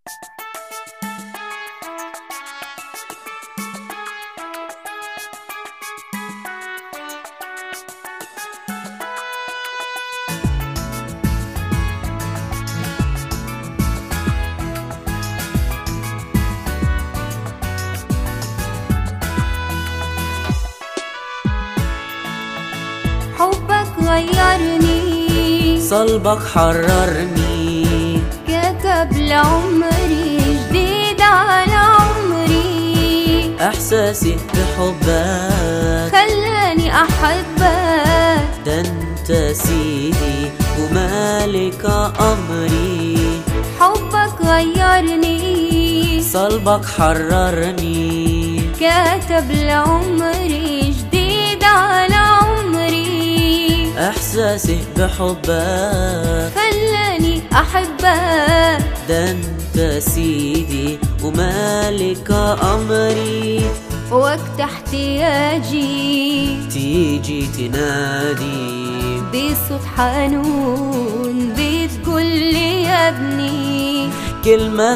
حبك غيرني صلبك حررني كتب لعمري جديد على عمري احساسي بحبك خلاني احبك ده انت سيدي ومالك امري حبك غيرني صلبك حررني كتب لعمري جديد على عمري احساسي بحبك خلاني احبك ده انت سيدي ومالك امري وقت احتياجي تيجي تنادي بصوت حنون بتقول لي يا ابني كلمة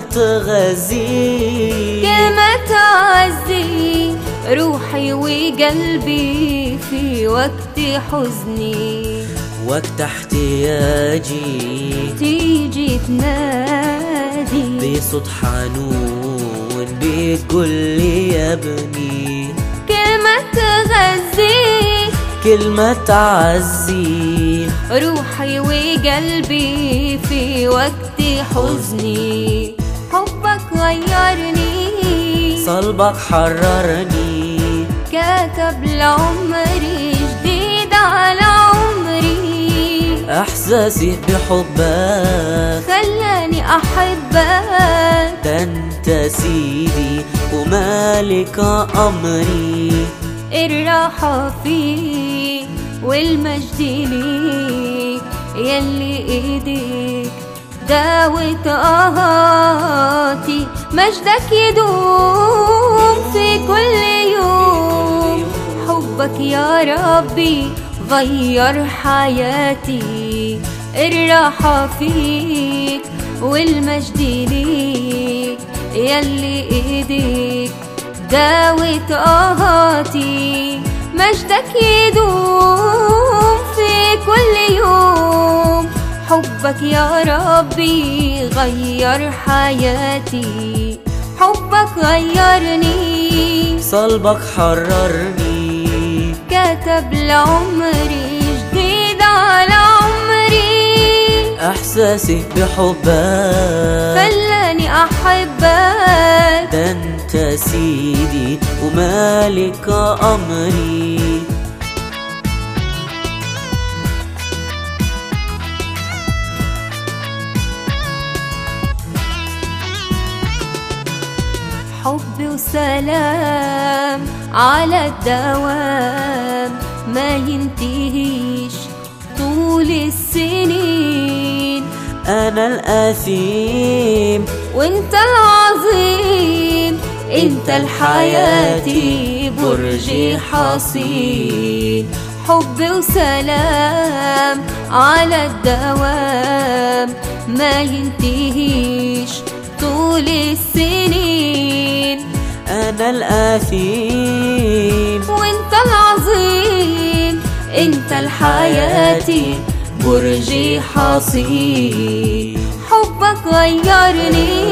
تغذي كلمة تعزي روحي وقلبي في وقت حزني وقت احتياجي تيجي تنادي بصوت حنون بتقول لي يا ابني كلمة تغذي كلمة تعزي روحي وقلبي في وقت حزني حبك غيرني صلبك حررني كتب لعمري جديد على عمري احساسي بحبك خلاني احبك ده انت سيدي ومالك امري الراحة فيك والمجد ليك يلي ايديك داوت آهاتي مجدك يدوم في كل يوم حبك يا ربي غير حياتي الراحة فيك والمجد ليك يلي ايديك داوت آهاتي مجدك يدوم في كل يوم حبك يا ربي غير حياتي حبك غيرني صلبك حررني كتب لعمري جديد على عمري احساسي بحبك خلاني أحبك ده انت سيدي ومالك امري حب وسلام على الدوام ما ينتهيش طول السنين انا الاثيم وانت العظيم انت لحياتي برج حصين حب وسلام على الدوام ما ينتهيش طول السنين انا الاثيم وانت العظيم انت لحياتي برج حصين حبك غيرني